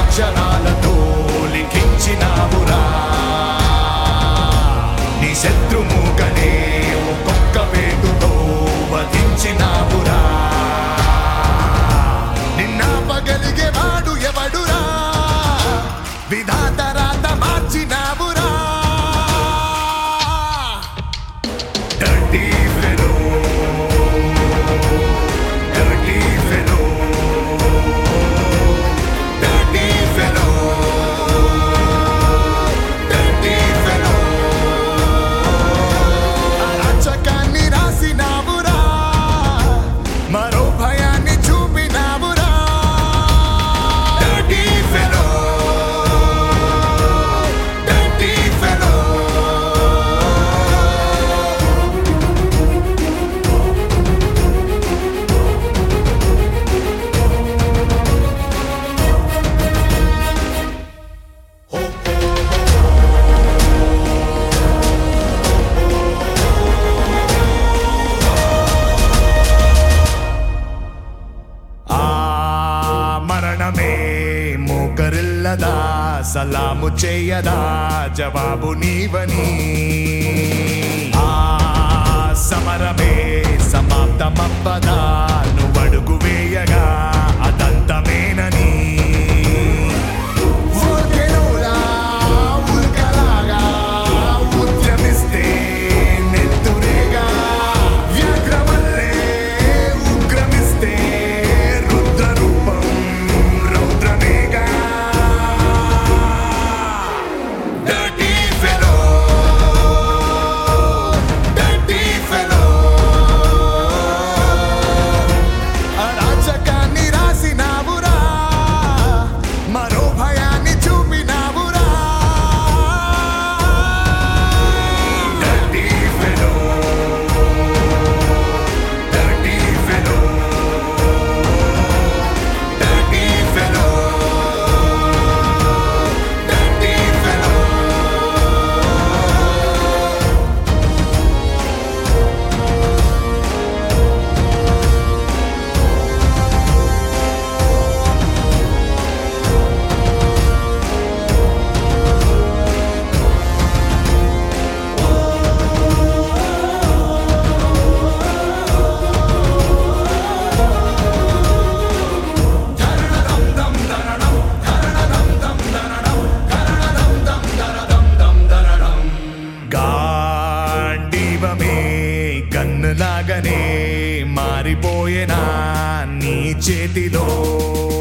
అక్షరాలతో లిఖించినావురా నీ శత్రుముగనే ఒక్కొక్క వేటుతో వధించినావురా నిన్నాపగలిగే వాడు ఎవడురా విధాత రాత మార్చినావురా Dirty fellow. Dirty fellow. Dirty fellow. Dirty fellow. అరాచకాన్ని రాసినావురా మరో భయాన్ని చూపినావురా Dirty fellow. Dirty fellow. ఆ మరణమే మోకరిల్లదా సలాము చేయదా జవాబు నీవని ఆ సమరమే సమాప్తమవ్వదా నువ్వడుగు వేయగా అదంతమేనని ఊరికెనులా, ఉల్కలాగా ఉద్యమిస్తే నెత్తురేగా వ్యాఘ్రమల్లే ఉగ్రమిస్తే రుద్రరూపం రౌద్రమేగా Dirty fellow Dirty fellow అరాచకాన్ని రాసినావురా మరో భయాన్ని చూపినావురా Dirty fellow Dirty fellow Dirty fellow Dirty fellow గాంధీవమే గన్నులాగనే మారిపోయేనా నీ చేతిలో